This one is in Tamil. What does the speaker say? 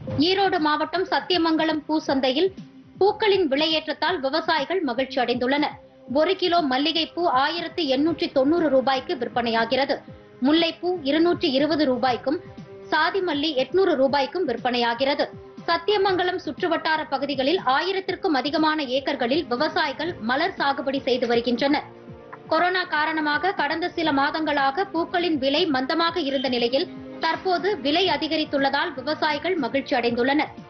ஈரோடு மாவட்டம் சத்தியமங்கலம் பூ சந்தையில் பூக்களின் விலையேற்றத்தால் விவசாயிகள் மகிழ்ச்சி அடைந்துள்ளனர் ஒரு கிலோ மல்லிகைப்பூ ஆயிரத்து எண்ணூற்றி தொண்ணூறு ரூபாய்க்கு விற்பனையாகிறது முல்லைப்பூ இருநூற்றி இருபது ரூபாய்க்கும் சாதி மல்லி எட்நூறு ரூபாய்க்கும் விற்பனையாகிறது சத்தியமங்கலம் சுற்றுவட்டார பகுதிகளில் ஆயிரத்திற்கும் அதிகமான ஏக்கர்களில் விவசாயிகள் மலர் சாகுபடி செய்து வருகின்றனர் கொரோனா காரணமாக கடந்த சில மாதங்களாக பூக்களின் விலை மந்தமாக இருந்த நிலையில் தற்போது விலை அதிகரித்துள்ளதால் விவசாயிகள் மகிழ்ச்சி அடைந்துள்ளனர்